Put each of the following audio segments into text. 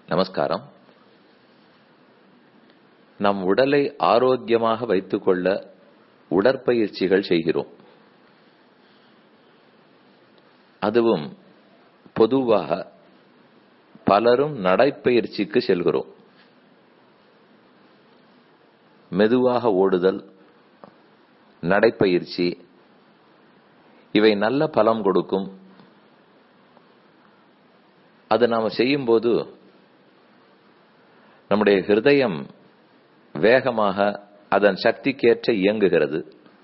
நமஸ்காரம் நம் உடலை ஆரோக்கியமாக வைத்துக்கொள்ள உடற்பயிற்சிகள் செய்கிறோம் அதுவும் பொதுவாக பலரும் நடைப்பயிற்சிக்கு செல்கிறோம் மெதுவாக ஓடுதல் நடைப்பயிற்சி இவை நல்ல பலம் கொடுக்கும் அது நாம செய்யும்போது நம்முடைய ஹிருதயம் வேகமாக அதன் சக்திக்கேற்ற இயங்குகிறது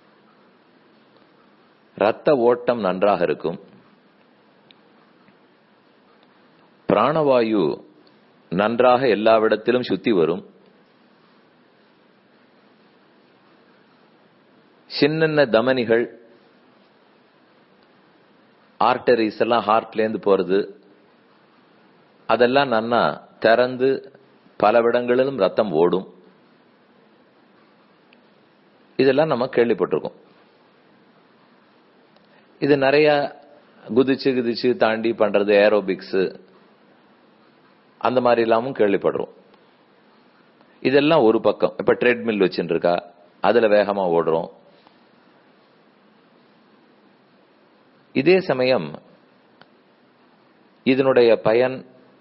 இரத்த ஓட்டம் நன்றாக இருக்கும் பிராணவாயு நன்றாக எல்லாவிடத்திலும் சுத்தி வரும் சின்ன தமனிகள் ஆர்டரிஸ் எல்லாம் ஹார்ட்லேருந்து போறது அதெல்லாம் நன்னா திறந்து பலவிடங்களிலும் ரத்தம் ஓடும் இதெல்லாம் நம்ம கேள்விப்பட்டிருக்கோம் இது நிறைய குதிச்சு குதிச்சு தாண்டி பண்றது ஏரோபிக்ஸ் அந்த மாதிரி எல்லாமும் கேள்விப்படுறோம் இதெல்லாம் ஒரு பக்கம் இப்ப ட்ரெட்மில் வச்சுட்டு இருக்கா அதுல வேகமா ஓடுறோம் இதே சமயம் இதனுடைய பயன்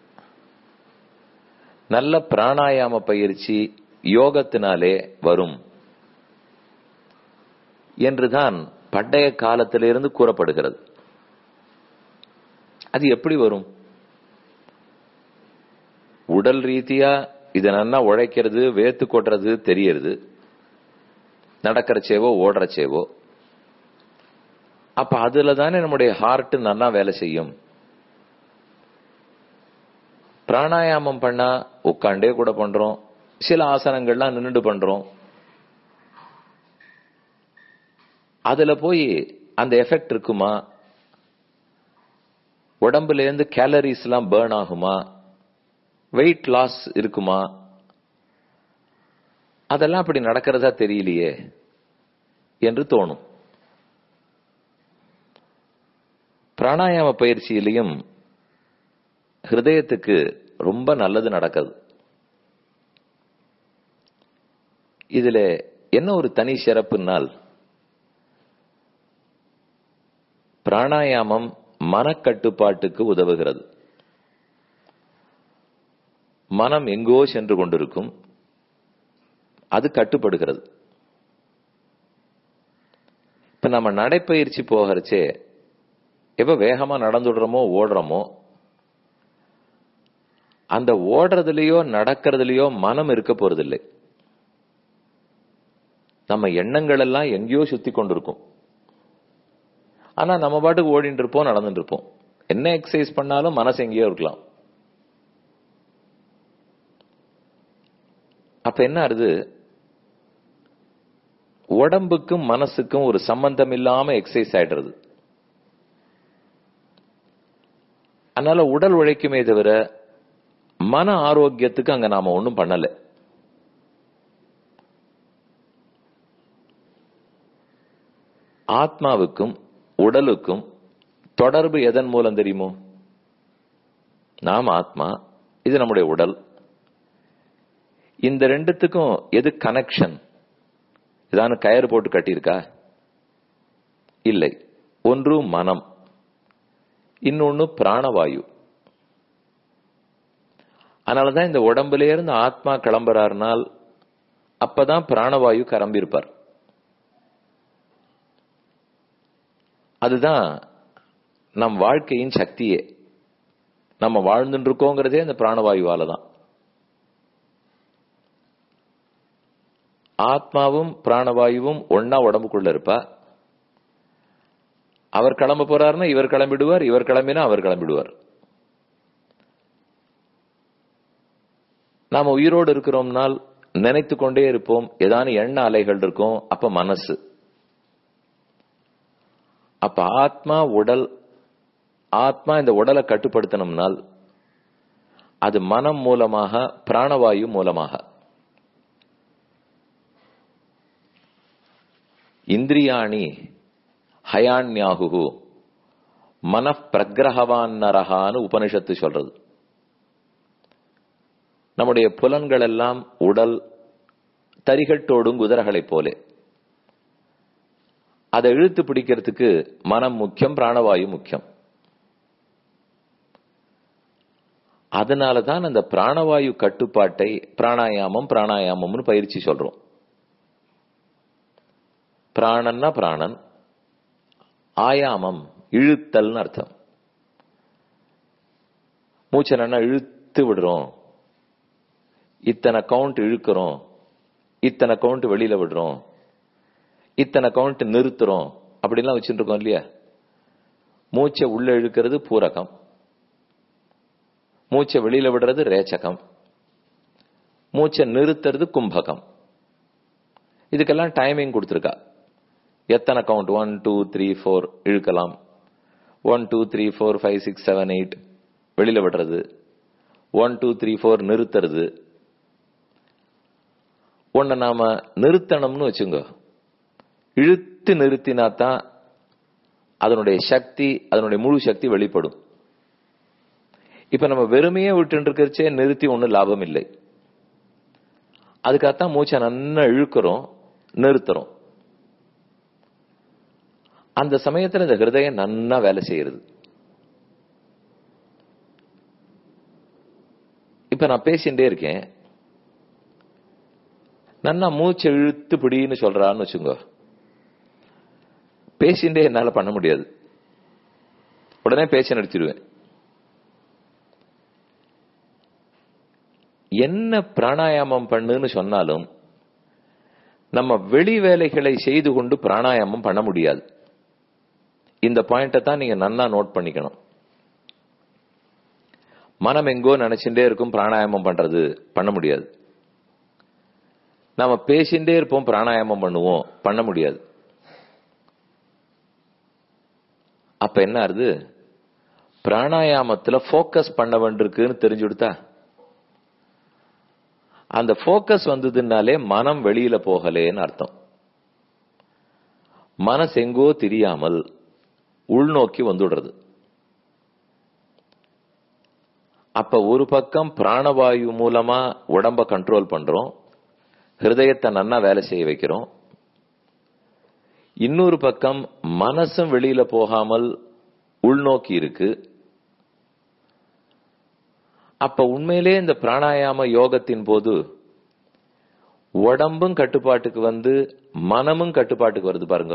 நல்ல பிராணாயாம பயிற்சி யோகத்தினாலே வரும் என்றுதான் பண்டைய காலத்திலிருந்து கூறப்படுகிறது அது எப்படி வரும் உடல் ரீதியா இது நல்லா உழைக்கிறது வேத்து கொட்டுறது தெரியறது நடக்கிறச்சேவோ ஓடுறச்சேவோ அப்ப அதுல தானே நம்முடைய ஹார்ட் நல்லா வேலை செய்யும் பிராணாயாமம் பண்ணா உட்காண்டே கூட பண்றோம் சில ஆசனங்கள்லாம் நின்றுட்டு பண்றோம் அதுல போய் அந்த எஃபெக்ட் இருக்குமா உடம்புல இருந்து கேலரிஸ் எல்லாம் பேர்ன் ஆகுமா வெயிட் லாஸ் இருக்குமா அதெல்லாம் அப்படி நடக்கிறதா தெரியலையே என்று தோணும் பிராணாயாம பயிற்சியிலையும் ஹிருதயத்துக்கு ரொம்ப நல்லது நடக்குது இதுல என்ன ஒரு தனி சிறப்புனால் பிராணாயாமம் மனக்கட்டுப்பாட்டுக்கு உதவுகிறது மனம் எங்கோ சென்று கொண்டிருக்கும் அது கட்டுப்படுகிறது இப்ப நம்ம நடைப்பயிற்சி போகிறச்சே எப்ப வேகமா நடந்துடுறோமோ ஓடுறோமோ அந்த ஓடுறதுலயோ நடக்கிறதுலயோ மனம் இருக்க போறதில்லை நம்ம எண்ணங்கள் எல்லாம் எங்கேயோ சுத்தி கொண்டிருக்கும் ஆனா நம்ம பாட்டுக்கு ஓடிட்டு இருப்போம் நடந்துட்டு இருப்போம் என்ன எக்ஸசைஸ் பண்ணாலும் மனசு எங்கேயோ இருக்கலாம் அப்ப என்ன ஆறுது உடம்புக்கும் மனசுக்கும் ஒரு சம்பந்தம் இல்லாம எக்ஸசைஸ் ஆயிடுறது அதனால உடல் உழைக்குமே தவிர மன ஆரோக்கியத்துக்கு அங்க நாம ஒண்ணும் பண்ணல ஆத்மாவுக்கும் உடலுக்கும் தொடர்பு எதன் மூலம் தெரியுமோ நாம் ஆத்மா இது நம்முடைய உடல் இந்த ரெண்டுத்துக்கும் எது கனெக்ஷன் இதான கயறு போட்டு கட்டியிருக்கா இல்லை ஒன்று மனம் இன்னொன்னு பிராணவாயு அதனாலதான் இந்த உடம்புல இருந்து ஆத்மா கிளம்புறாருனால் அப்பதான் பிராணவாயு கிளம்பியிருப்பார் அதுதான் நம் வாழ்க்கையின் சக்தியே நம்ம வாழ்ந்துட்டு இருக்கோங்கிறதே இந்த பிராணவாயுவால தான் ஆத்மாவும் பிராணவாயுவும் ஒன்னா உடம்புக்குள்ள இருப்பா அவர் கிளம்ப போறாருன்னா இவர் கிளம்பிடுவார் இவர் கிளம்பினா அவர் கிளம்பிடுவார் நாம உயிரோடு இருக்கிறோம்னால் நினைத்து கொண்டே இருப்போம் ஏதான எண்ண அலைகள் இருக்கும் அப்ப மனசு அப்ப ஆத்மா உடல் ஆத்மா இந்த உடலை கட்டுப்படுத்தணும்னால் அது மனம் மூலமாக பிராணவாயு மூலமாக இந்திரியாணி ஹயான்யாகு மன பிரகிரகவான் நரகான்னு உபனிஷத்து சொல்றது நம்முடைய புலன்கள் எல்லாம் உடல் தரிகட்டோடும் குதிரைகளைப் போலே அதை இழுத்து பிடிக்கிறதுக்கு மனம் முக்கியம் பிராணவாயு முக்கியம் அதனால தான் அந்த பிராணவாயு கட்டுப்பாட்டை பிராணாயாமம் பிராணாயாமம்னு பயிற்சி சொல்றோம் பிராணன்னா பிராணன் ஆயாமம் இழுத்தல்னு அர்த்தம் மூச்சை நல்லா இழுத்து விடுறோம் இத்தனை கவுண்ட் இழுக்கிறோம் இத்தனை கவுண்ட் வெளியில விடுறோம் இத்தனை கவுண்ட் நிறுத்துறோம் அப்படிலாம் வச்சுட்டு இருக்கோம் இல்லையா மூச்சை உள்ள இழுக்கிறது பூரகம் மூச்சை வெளியில விடுறது ரேச்சகம் மூச்சை நிறுத்துறது கும்பகம் இதுக்கெல்லாம் டைமிங் கொடுத்துருக்கா எத்தனை count one two three four இழுக்கலாம் one two three four five six seven eight வெளியில விடுறது ஒன் டூ த்ரீ ஃபோர் நிறுத்துறது ஒன்ன நாம நிறுத்தணும்னு வச்சுங்க இழுத்து நிறுத்தினா தான் அதனுடைய சக்தி அதனுடைய முழு சக்தி வெளிப்படும் இப்ப நம்ம வெறுமையே விட்டு இருக்கிறச்சே நிறுத்தி ஒன்னும் லாபம் இல்லை அதுக்காகத்தான் மூச்சை நல்லா இழுக்கிறோம் நிறுத்துறோம் அந்த சமயத்துல இந்த ஹிருதயம் நன்னா வேலை செய்யறது இப்ப நான் பேசிட்டே இருக்கேன் நன்னா மூச்சை இழுத்து பிடின்னு சொல்றான்னு வச்சுங்க பேசிண்டே என்னால பண்ண முடியாது உடனே பேச்ச நிறுத்திடுவேன் என்ன பிராணாயாமம் பண்ணுன்னு சொன்னாலும் நம்ம வெளி வேலைகளை செய்து கொண்டு பிராணாயாமம் பண்ண முடியாது இந்த பாயிண்ட தான் நீங்க நன்னா நோட் பண்ணிக்கணும் மனம் எங்கோ நினைச்சுட்டே இருக்கும் பிராணாயாமம் பண்றது பண்ண முடியாது நாம பேசிண்டே இருப்போம் பிராணாயாமம் பண்ணுவோம் பண்ண முடியாது அப்ப என்ன ஆறுது பிராணாயாமத்துல போக்கஸ் பண்ண வேண்டியிருக்குன்னு தெரிஞ்சு கொடுத்தா அந்த போக்கஸ் வந்ததுனாலே மனம் வெளியில போகலேன்னு அர்த்தம் மனசு எங்கோ தெரியாமல் உள்நோக்கி வந்துடுறது அப்ப ஒரு பக்கம் பிராணவாயு மூலமா உடம்ப கண்ட்ரோல் பண்றோம் ஹிருதயத்தை நன்னா வேலை செய்ய வைக்கிறோம் இன்னொரு பக்கம் மனசும் வெளியில போகாமல் உள்நோக்கி இருக்கு அப்ப உண்மையிலே இந்த பிராணாயாம யோகத்தின் போது உடம்பும் கட்டுப்பாட்டுக்கு வந்து மனமும் கட்டுப்பாட்டுக்கு வருது பாருங்க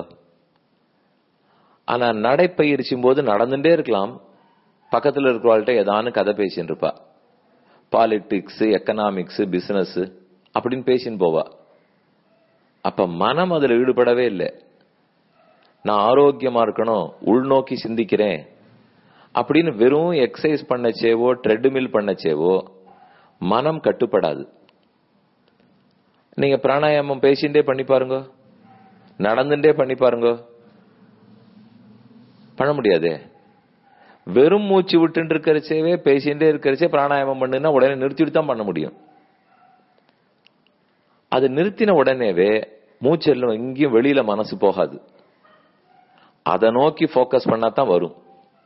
ஆனா நடைப்பயிற்சியும் போது நடந்துட்டே இருக்கலாம் பக்கத்துல இருக்கிறவாள்கிட்ட ஏதானு கதை பேசின்னு இருப்பா பாலிட்டிக்ஸ் எக்கனாமிக்ஸ் பிசினஸ் அப்படின்னு பேசின்னு போவா அப்ப மனம் அதுல ஈடுபடவே இல்லை நான் ஆரோக்கியமா இருக்கணும் உள்நோக்கி சிந்திக்கிறேன் அப்படின்னு வெறும் எக்ஸசைஸ் பண்ணச்சேவோ ட்ரெட்மில் பண்ணச்சேவோ மனம் கட்டுப்படாது நீங்க பிராணாயாமம் பேசிண்டே பண்ணி பாருங்க நடந்துட்டே பண்ணி பாருங்க பண்ண முடியாதே வெறும் மூச்சு விட்டு இருக்கிறச்சேவே பேசிண்டே இருக்கிறச்சே பிராணாயாமம் பண்ணுன்னா உடனே நிறுத்திட்டு தான் பண்ண முடியும் அது நிறுத்தின உடனேவே மூச்செல்லாம் எங்கேயும் வெளியில மனசு போகாது அதை நோக்கி போக்கஸ் பண்ணா தான் வரும்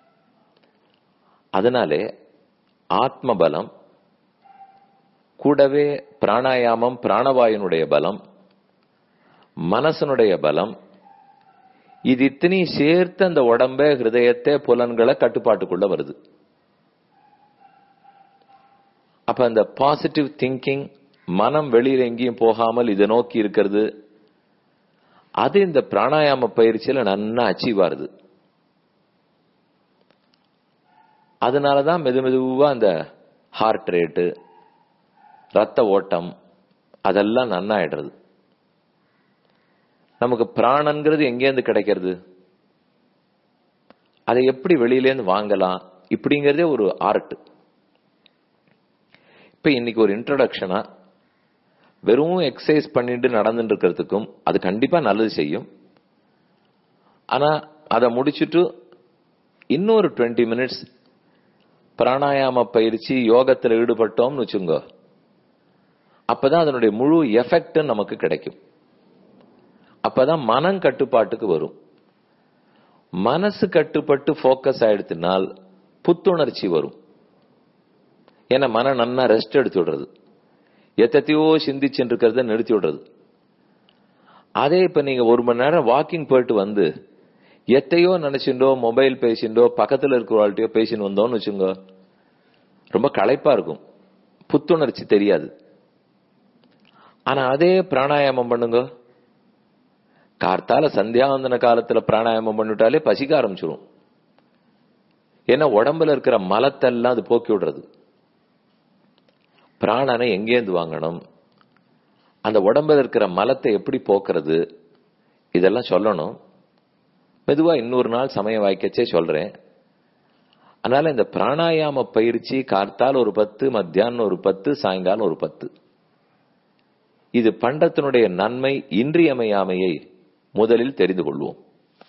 அதனாலே ஆத்ம பலம் கூடவே பிராணாயாமம் பிராணவாயுனுடைய பலம் மனசனுடைய பலம் இது இத்தனையும் சேர்த்து அந்த உடம்ப ஹிருதயத்தை புலன்களை கட்டுப்பாட்டுக்குள்ள வருது அப்ப அந்த பாசிட்டிவ் திங்கிங் மனம் வெளியில எங்கேயும் போகாமல் இதை நோக்கி இருக்கிறது அது இந்த பிராணாயாம பயிற்சியில நன்னா அச்சீவ் ஆறுது அதனாலதான் மெது மெதுவா அந்த ஹார்ட் ரேட்டு ரத்த ஓட்டம் அதெல்லாம் நன்னாயிடுறது நமக்கு பிராணங்கிறது எங்கேருந்து கிடைக்கிறது அதை எப்படி வெளியிலேருந்து வாங்கலாம் இப்படிங்கிறதே ஒரு ஆர்ட் இப்ப இன்னைக்கு ஒரு இன்ட்ரடக்ஷனா வெறும் எக்ஸசைஸ் பண்ணிட்டு நடந்துட்டு இருக்கிறதுக்கும் அது கண்டிப்பா நல்லது செய்யும் ஆனா அதை முடிச்சுட்டு இன்னொரு டுவெண்ட்டி மினிட்ஸ் பிராணாயாம பயிற்சி யோகத்தில் ஈடுபட்டோம்னு வச்சுங்க அப்பதான் அதனுடைய முழு எஃபெக்ட் நமக்கு கிடைக்கும் அப்பதான் மனம் கட்டுப்பாட்டுக்கு வரும் மனசு கட்டுப்பட்டு போக்கஸ் ஆயிடுத்தினால் புத்துணர்ச்சி வரும் ஏன்னா மனம் நன்னா ரெஸ்ட் எடுத்து விடுறது எத்தத்தையோ சிந்திச்சுட்டு இருக்கிறத நிறுத்தி விடுறது அதே இப்ப நீங்க ஒரு மணி நேரம் வாக்கிங் போயிட்டு வந்து எத்தையோ நினைச்சுட்டோ மொபைல் பேசிண்டோ பக்கத்துல இருக்கிறவாழ்கிட்டயோ பேசின்னு வந்தோம்னு வச்சுங்க ரொம்ப களைப்பா இருக்கும் புத்துணர்ச்சி தெரியாது ஆனா அதே பிராணாயாமம் பண்ணுங்க கார்த்தால சந்தியாவந்தன காலத்துல பிராணாயாமம் பண்ணிட்டாலே பசிக்க ஆரம்பிச்சிடும் ஏன்னா உடம்புல இருக்கிற மலத்தெல்லாம் அது போக்கி விடுறது பிராணனை எங்கேந்து வாங்கணும் அந்த உடம்புல இருக்கிற மலத்தை எப்படி போக்குறது இதெல்லாம் சொல்லணும் மெதுவா இன்னொரு நாள் சமயம் வாய்க்கச்சே சொல்றேன் அதனால இந்த பிராணாயாம பயிற்சி கார்த்தால் ஒரு பத்து மத்தியானம் ஒரு பத்து சாயங்காலம் ஒரு பத்து இது பண்டத்தினுடைய நன்மை இன்றியமையாமையை முதலில் தெரிந்து கொள்வோம்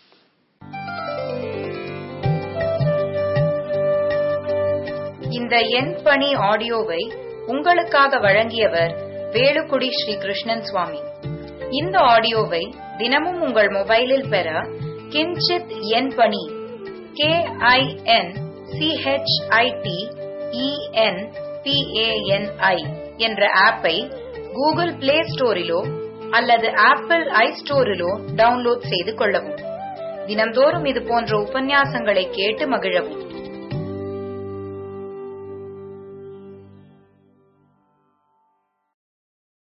இந்த எண் பணி ஆடியோவை உங்களுக்காக வழங்கியவர் வேலுக்குடி ஸ்ரீ கிருஷ்ணன் சுவாமி இந்த ஆடியோவை தினமும் உங்கள் மொபைலில் பெற கிஞ்சித் எண் பணி கே ஐ என் சிஹெச்ஐடி இஎன் பிஏஎன்ஐ என்ற ஆப்பை கூகுள் பிளே ஸ்டோரிலோ அல்லது ஆப்பிள் ஐ ஸ்டோரிலோ டவுன்லோட் செய்து கொள்ளவும் தினம்தோறும் இது போன்ற உபன்யாசங்களை கேட்டு மகிழவும்